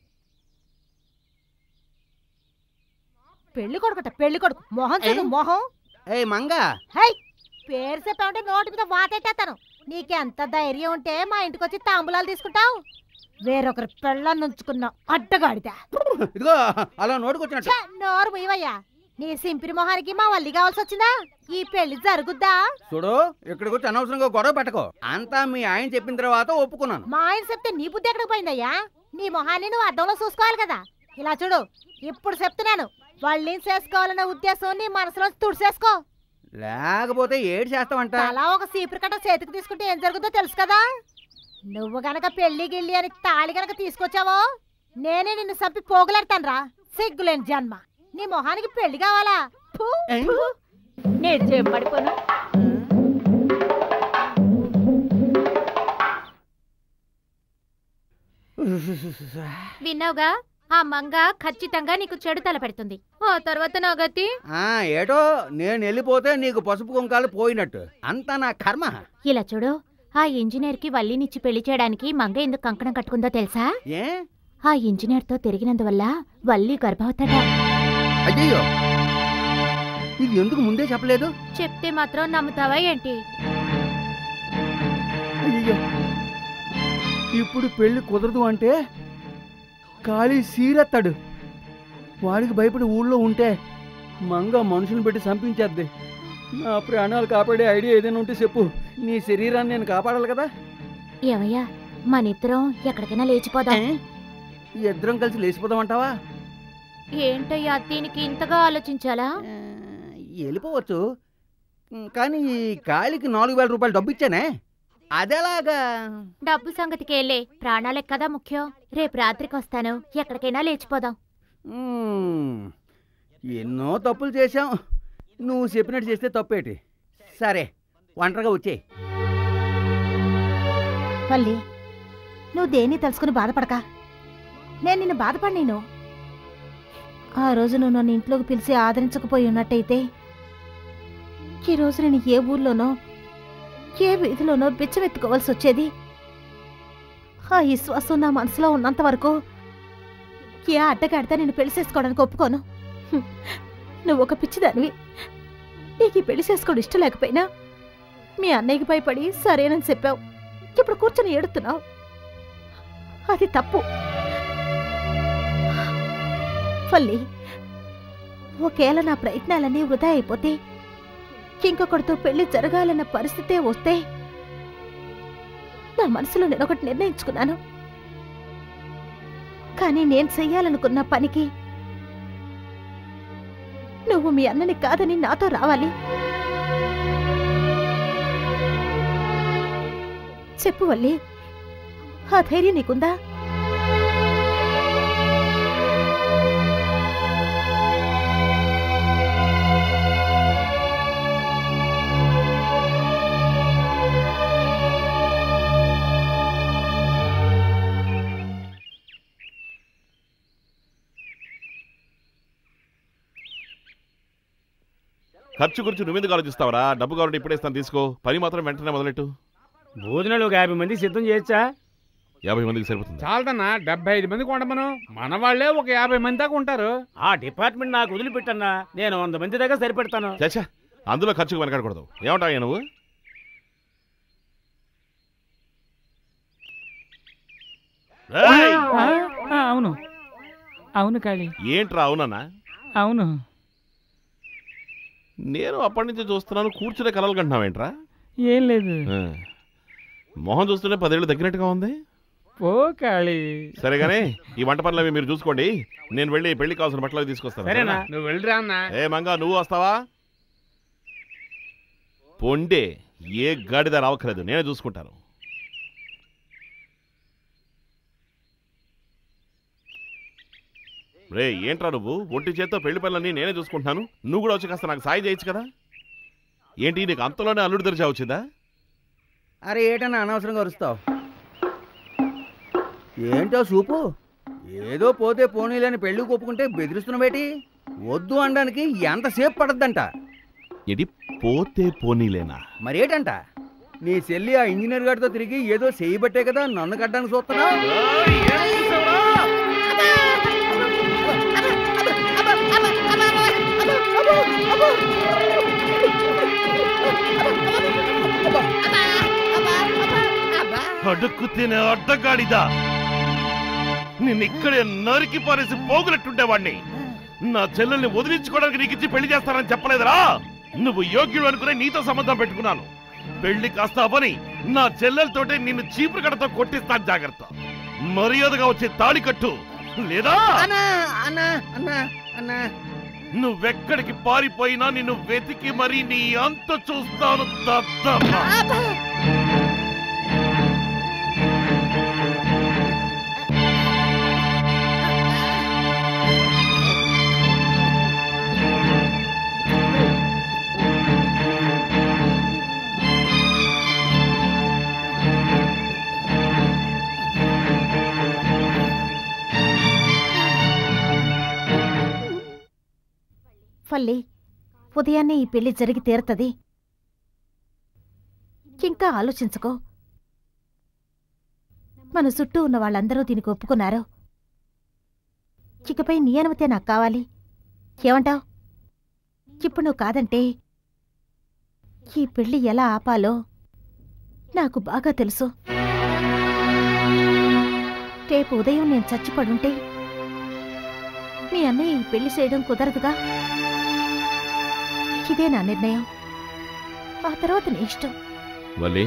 పెళ్లి కొడుకుట పెళ్లి కొడుకు మొహం చూడు
ఏ?
మొహం
ఏయ్ మంగా
హై పేరు చెప్పామంటే నోటి మీద వాతెట్టేస్తాను నీకెంత ధైర్యం ఉంటే మా ఇంటికి వచ్చి తాంబూలాలు తీసుకుంటావు వేరొకరి పెళ్ళాన్ని ఉంచుకున్నావు అడ్డగాడిదా
ఇదిగో అలా నోటుకొచ్చినట్టు
ఛ, నోరు ముయ్యవయ్యా నీ సింపిరి మొహానికి మా వల్లి కావాల్సి వచ్చిందా ఈ పెళ్లి జరుగుద్దా
చూడు ఇక్కడికి వచ్చి అనవసరంగా గొడవ పెట్టకో అంతా మీ ఆయన చెప్పిన తర్వాత ఒప్పుకున్నాను
మా ఆయన చెప్తే నీ బుద్ధి ఎక్కడికి పోయిందయ్యా నీ మొహాన్ని నువ్వు అద్దంలో చూసుకోవాలి కదా ఇలా చూడు ఇప్పుడు చెప్తున్నాను వాళ్ళని చేసుకోవాలన్న ఉద్దేశం నీ మనసులో తుడిసేసుకో
లేకపోతే ఏడు చేస్తావంట
అలా ఒక సీపురు కట్ట చేతికి తీసుకుంటే ఏం జరుగుతుందో తెలుసు కదా నువ్వు గనక పెళ్లి గిళ్ళి అని తాళి గనక తీసుకొచ్చావో నేనే నిన్ను చంపి పోగులాడతాను రా సిగ్గులేని జన్మ నీ మొహానికి పెళ్లి కావాలా ఫు,
ఏయ్.
ఫు.
నేను చెప్పడిపోను
విన్నావుగా ఆ మంగ ఖచ్చితంగా నీకు చెడు తల పెడుతుంది ఆ తర్వాత నా గతి
ఆ ఏటో నేను వెళ్ళిపోతే నీకు పసుపు కుంకాలు పోయినట్టు అంతా నా కర్మ
ఇలా చూడు ఆ ఇంజనీర్ కి వల్లినిచ్చి పెళ్లి చేయడానికి మంగ ఎందుకు కంకణం కట్టుకుందో తెలుసా
ఏ
ఆ ఇంజనీర్ తో తిరిగినందువల్ల వల్లి గర్భవతట
అయ్యో ఇది ఎందుకు ముందే చెప్పలేదు
చెప్తే మాత్రం నమ్ముతావా ఏంటి
అయ్యో ఇప్పుడు పెళ్లి కుదరదు అంటే ఖాళీ సీరెత్తాడు వాడికి భయపడి ఊళ్ళో ఉంటే మంగ మనుషులను పెట్టి చంపించేద్ది నా ప్రాణాలు కాపాడే ఐడియా ఏదైనా ఉంటే చెప్పు నీ శరీరాన్ని నేను కాపాడాలి కదా
ఏమయ్యా మనిద్దరం ఎక్కడికైనా లేచిపోదాం
ఏ? ఈ ఇద్దరం కలిసి లేచిపోదామంటావా
ఏంటయ్యా దీనికి ఇంతగా ఆలోచించాలా
ఆ, వెళ్ళిపోవచ్చు ఉమ్, కానీ ఈ ఖాళీకి నాలుగు వేల రూపాయలు డబ్బు ఇచ్చానే అదెలాగా
డబ్బు సంగతికి వెళ్ళే ప్రాణాలే కదా ముఖ్యం రేపు రాత్రికి వస్తాను ఎక్కడికైనా లేచిపోదాం
ఉమ్, ఎన్నో తప్పులు చేశాం నువ్వు చెప్పినట్టు చేస్తే తప్పేటి సరే ఒంటరిగా వచ్చేయి
వల్లి నువ్వు దేన్ని తెలుసుకుని బాధపడక నేను నిన్ను బాధపడినేను ఆ రోజు నువ్వు నన్ను ఇంట్లోకి పిలిచి ఆదరించకపోయి ఉన్నట్టయితే ఈ రోజు నేను ఏ ఊర్లోనో ఏ వీధిలోనో బిచ్చమెత్తుకోవాల్సి వచ్చేది ఆ విశ్వాసం నా మనసులో ఉన్నంత వరకు ఏ అడ్డగాడితే నేను పెళ్లి చేసుకోవడానికి ఒప్పుకోను హ్మ్. నువ్వు ఒక పిచ్చిదానివి నీకు ఈ పెళ్లి చేసుకోవడం ఇష్టం లేకపోయినా మీ అన్నయ్యకి భయపడి సరేనని చెప్పావు ఇప్పుడు కూర్చొని ఏడుతున్నావు అది తప్పు వల్లి ఒకేళ నా ప్రయత్నాలన్నీ వృధా అయిపోతే ఇంకొకటితో పెళ్లి జరగాలన్న పరిస్థితే వస్తే నా మనసులో నేను ఒకటి నిర్ణయించుకున్నాను కానీ నేను చెయ్యాలనుకున్న పనికి నువ్వు మీ అన్నని కాదని నాతో రావాలి చెప్పు వల్లి ఆ ధైర్యం నీకుందా
ఖర్చు గురించి నువ్వెందుకు ఆలోచిస్తావరా డబ్బు కావాలంటే ఇప్పుడే ఇస్తాను తీసుకో పని మాత్రం వెంటనే మొదలెట్టు
భోజనాలు ఒక యాభై మంది సిద్ధం చేయొచ్చా
యాభై మందికి సరిపోతుంది
చాలదన్నా డెబ్బై ఐదు మంది కొండమను మన వాళ్ళే ఒక యాభై మంది దాకా ఉంటారు
ఆ డిపార్ట్మెంట్ నాకు వదిలిపెట్టన్నా నేను వంద మంది దాకా సరిపెడతాను
చచ్చా అందులో ఖర్చుకు వెనకాడకూడదు ఏమంటావు నువ్వు రేయ్!
ఆ, ఆ, అవును అవును కాళీ
ఏంట్రా అవునన్నా
అవును
నేను అప్పటి నుంచి చూస్తున్నాను కూర్చునే కలలు కంటున్నావేంట్రా
ఏం లేదు
ఆ. మొహం చూస్తుంటే పదేళ్ళు తగ్గినట్టుగా ఉంది
ఓ కాళీ
సరే కానీ ఈ వంట పనులు అవి మీరు చూసుకోండి నేను వెళ్ళి పెళ్లి కావాల్సిన బట్టలు అవి తీసుకొస్తాను
సరేనా
నువ్వు వెళ్ళిరా అన్నా
ఏ మంగా నువ్వు వస్తావా పొండే ఏ గాడిద రావక్కర్లేదు నేనే చూసుకుంటాను రే ఏంట్రా నువ్వు ఒంటి చేత్తో పెళ్లి పనులన్నీ నేనే చూసుకుంటున్నాను నువ్వు కూడా వచ్చి కాస్త నాకు సాయం చేయొచ్చు కదా ఏంటి నీకు అంతలోనే అల్లుడు తెరిచా వచ్చిందా
అరే ఏటన్నా అనవసరంగా అరుస్తావు ఏంటో సూపు ఏదో పోతే పోనీలని పెళ్లి ఒప్పుకుంటే బెదిరిస్తున్నావేటి వద్దు అనడానికి ఎంతసేపు పడద్దంట
ఏంటి పోతే పోనీలేనా
మరేటంట నీ చెల్లి ఆ ఇంజనీర్ గారితో తిరిగి ఏదో చేయబట్టే కదా నన్ను కట్టడానికి చూస్తున్నా
అడుక్కు తినే అడ్డగాడిదా నిన్ను ఇక్కడే నరికి పారేసి పోగులట్టుండేవాణ్ణి నా చెల్లెల్ని వదిలించుకోవడానికి నీకు ఇచ్చి పెళ్లి చేస్తానని చెప్పలేదురా నువ్వు యోగ్యుడు అనుకునే నీతో సంబంధం పెట్టుకున్నాను పెళ్లి కాస్త అవని నా చెల్లెలతోటే నిన్ను చీపురు కడతో కొట్టిస్తాను జాగ్రత్త మర్యాదగా వచ్చే తాళి కట్టు లేదా
అన్నా అన్నా అన్నా అన్నా
నువ్వెక్కడికి పారిపోయినా నిన్ను వెతికి మరీ నీ అంత చూస్తాను దద్దమ్మ
ఫల్లి ఉదయాన్నే ఈ పెళ్లి జరిగి తీరుతుంది ఇంకా ఆలోచించుకో మన చుట్టూ ఉన్న వాళ్ళందరూ దీనికి ఒప్పుకున్నారు ఇకపై నీ అనుమతే నాకు కావాలి ఏమంటావ్ ఇప్పుడు నువ్వు కాదంటే ఈ పెళ్లి ఎలా ఆపాలో నాకు బాగా తెలుసు రేపు ఉదయం నేను చచ్చిపడుంటే మీ అన్నయ్య ఈ పెళ్లి చేయడం కుదరదుగా ఇదే నా నిర్ణయం ఆ తర్వాత నీ ఇష్టం
వల్లి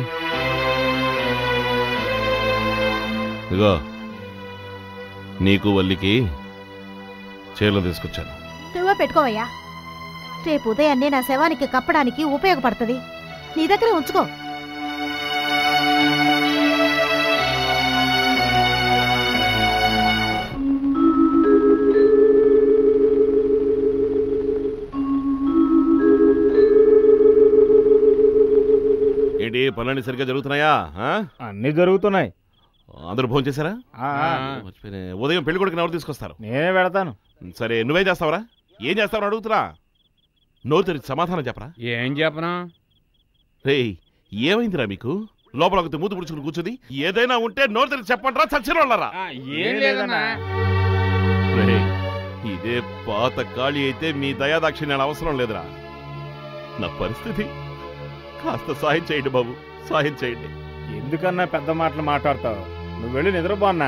ఇదిగో నీకు వల్లికి చీరలు తీసుకొచ్చాను
నువ్వే పెట్టుకోవయ్యా రేపు ఉదయాన్నే నా శవానికి కప్పడానికి ఉపయోగపడుతుంది నీ దగ్గర ఉంచుకో
ఏంటి పనులన్నీ సరిగ్గా జరుగుతున్నాయా ఆ?
అన్నీ జరుగుతున్నాయి
అందరూ భోజనం చేశారా
ఆ, ఆ.
మర్చిపోయినా. ఉదయం పెళ్లి కొడుకుని ఎవరు తీసుకొస్తారు
నేనే పెడతాను
సరే నువ్వేం చేస్తావరా ఏం చేస్తావని అడుగుతున్నా నోరు తెరిచి సమాధానం చెప్పరా
ఏం చెప్పనా
రేయ్ ఏమైందిరా మీకు లోపల ఒక మూతి పుడుచుకుని కూర్చుంది ఏదైనా ఉంటే నోరు తెరిచి చెప్పండిరా చచ్చిన వాళ్ళరా
ఏం లేదన్నా
రేయ్, ఇదే పాత ఖాళీ అయితే మీ దయాదాక్షిణ్యాలు అవసరం లేదురా నా పరిస్థితి కాస్త సాయం చేయండి బాబు సాయం చేయండి
ఎందుకన్నా పెద్ద మాటలు మాట్లాడతావు నువ్వు వెళ్ళి నిద్రపోన్నా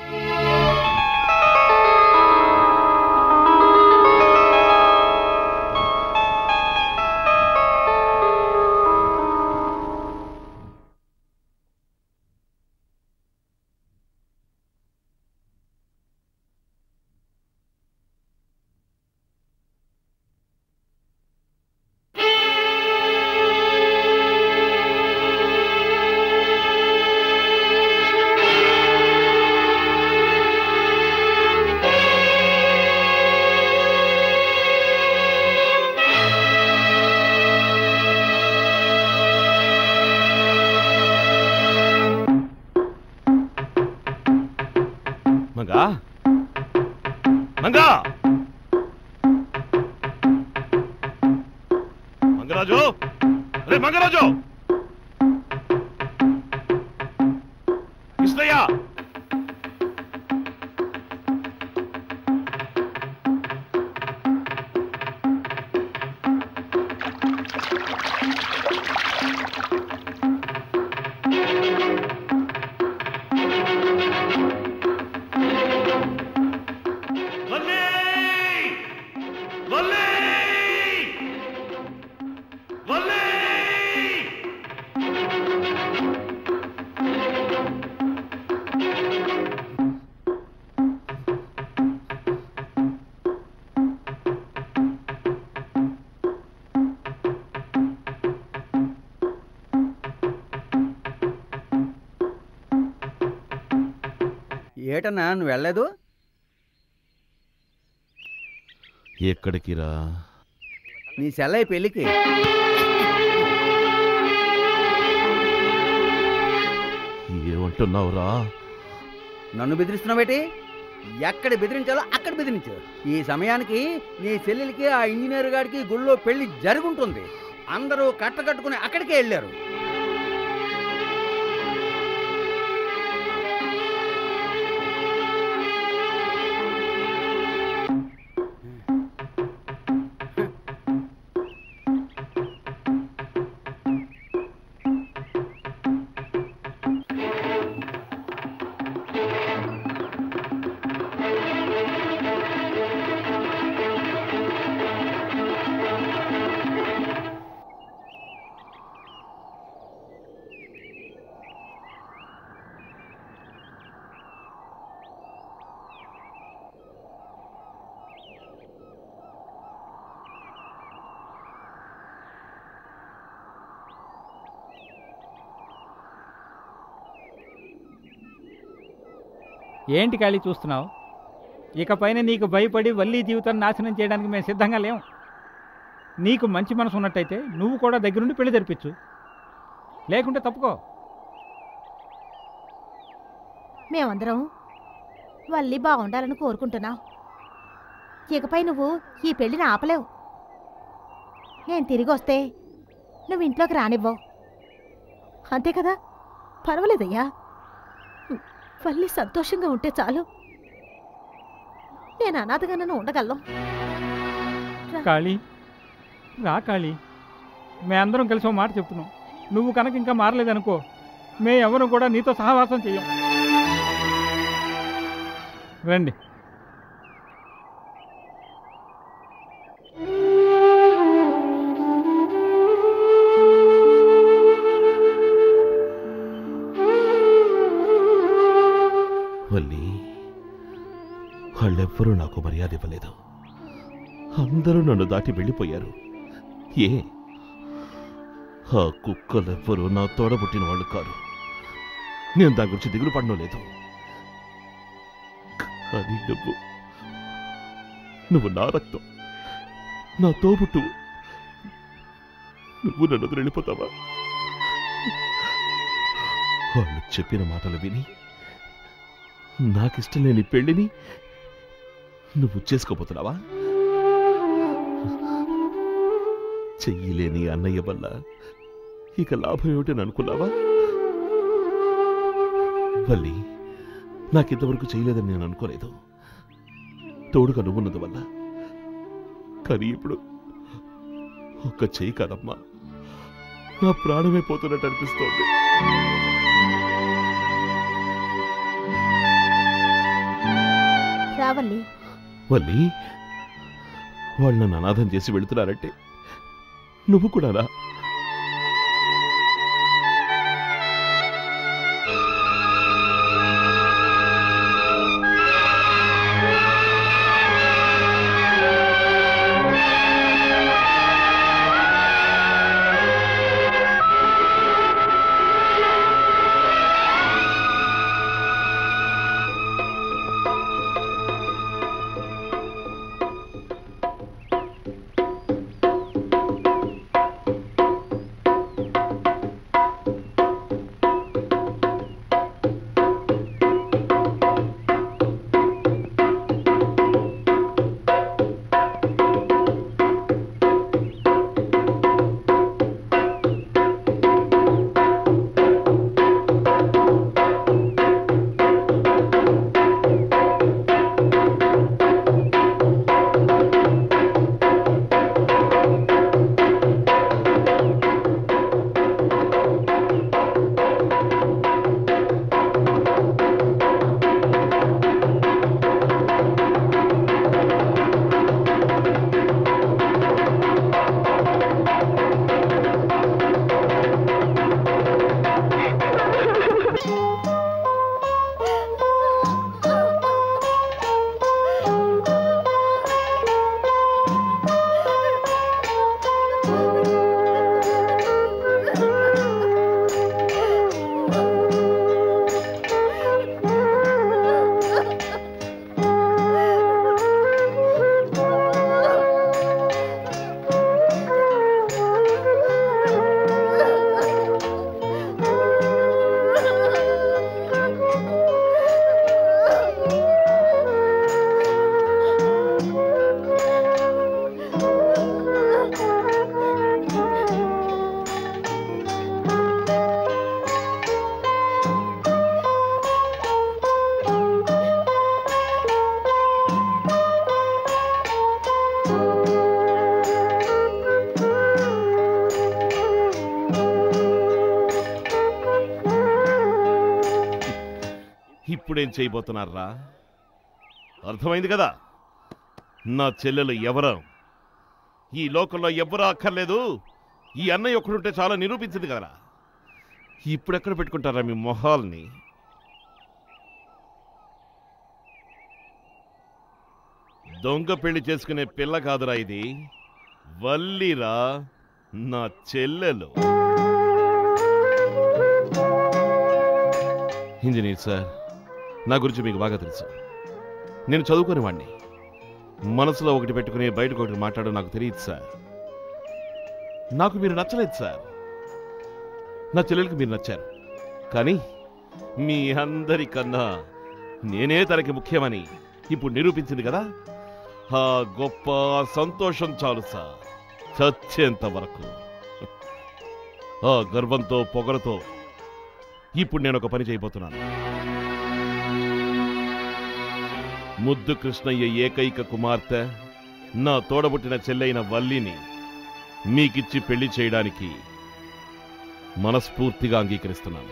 మంగా మంగా మంగరాజు రే మంగరాజు కృష్ణయ్య వల్లి వల్లి వల్లి
ఏటన్నా నువ్వు వెళ్ళలేదు
ఎక్కడికి రా
నీ సెల్లయ్య పెళ్ళికి
ఏమంటున్నావురా
నన్ను బెదిరిస్తున్నావేటి ఎక్కడ బెదిరించాలో అక్కడ బెదిరించు ఈ సమయానికి నీ చెల్లెలికి ఆ ఇంజనీర్ గారికి గుళ్ళో పెళ్లి జరుగుంటుంది అందరూ కట్టకట్టుకుని అక్కడికే వెళ్ళారు
ఏంటి ఖాళీ చూస్తున్నావు ఇకపైన నీకు భయపడి వల్లి జీవితాన్ని నాశనం చేయడానికి మేము సిద్ధంగా లేం నీకు మంచి మనసు ఉన్నట్టయితే నువ్వు కూడా దగ్గరుండి పెళ్లి జరిపించు లేకుంటే తప్పుకో
మేమందరం వల్లి బాగుండాలని కోరుకుంటున్నాం ఇకపై నువ్వు ఈ పెళ్లిని ఆపలేవు నేను తిరిగి వస్తే నువ్వు ఇంట్లోకి రానివ్వవు అంతే కదా పర్వాలేదయ్యా వల్లి సంతోషంగా ఉంటే చాలు నేను అనాథగా నన్ను ఉండగలను
కాళీ రా కాళీ మేమందరం కలిసి ఓ మాట చెప్తున్నాం నువ్వు కనుక ఇంకా మారలేదనుకో మే ఎవరు కూడా నీతో సహవాసం చెయ్యం రండి
వల్లి వాళ్ళెవ్వరూ నాకు మర్యాద ఇవ్వలేదు అందరూ నన్ను దాటి వెళ్ళిపోయారు ఏ ఆ కుక్కలెవ్వరూ నా తోడబుట్టిన వాళ్ళు కారు నేను దాని గురించి దిగులు పడడం లేదు కానీ నువ్వు నువ్వు నా రక్తం నా తోబుట్టు నువ్వు నన్ను వదిలి వెళ్ళిపోతావా వాళ్ళు చెప్పిన మాటలు విని నాకిష్టం లేని పెళ్లిని నువ్వు చేసుకోబోతున్నావా చెయ్యలేని అన్నయ్య వల్ల ఇక లాభం ఏమిటని అనుకున్నావా వల్లి నాకింతవరకు చేయలేదని నేను అనుకోలేదు తోడుగా నువ్వున్నది వల్ల కానీ ఇప్పుడు ఒక్క చెయ్యి కాదమ్మా నా ప్రాణమే పోతున్నట్టు అనిపిస్తోంది
రావల్లి
వల్లి వాళ్ళు నన్ను అనాథం చేసి వెళుతున్నారంటే నువ్వు కూడా రా ఇప్పుడేం చేయబోతున్నారా అర్థమైంది కదా నా చెల్లెలు ఎవరు ఈ లోకంలో ఎవరూ అక్కర్లేదు ఈ అన్నయ్య ఒక్కడుంటే చాలా నిరూపించింది కదా ఇప్పుడెక్కడ పెట్టుకుంటారా మీ మొహాల్ని దొంగ పెళ్లి చేసుకునే పిల్ల కాదురా ఇది వల్లిరా నా చెల్లెలు ఇంజనీర్ సార్ నా గురించి మీకు బాగా తెలుసు నేను చదువుకునే వాడిని మనసులో ఒకటి పెట్టుకుని బయటకు ఒకటి మాట్లాడడం నాకు తెలియదు సార్ నాకు మీరు నచ్చలేదు సార్ నా చెల్లెలకి మీరు నచ్చారు కానీ మీ అందరికన్నా నేనే తనకి ముఖ్యమని ఇప్పుడు నిరూపించింది కదా ఆ గొప్ప సంతోషం చాలు సార్ చచ్చేంత వరకు ఆ గర్వంతో పొగరతో ఇప్పుడు నేను ఒక పని చేయబోతున్నాను ముద్దు కృష్ణయ్య ఏకైక కుమార్తె నా తోడబుట్టిన చెల్లైన వల్లిని మీకిచ్చి పెళ్లి చేయడానికి మనస్ఫూర్తిగా అంగీకరిస్తున్నాను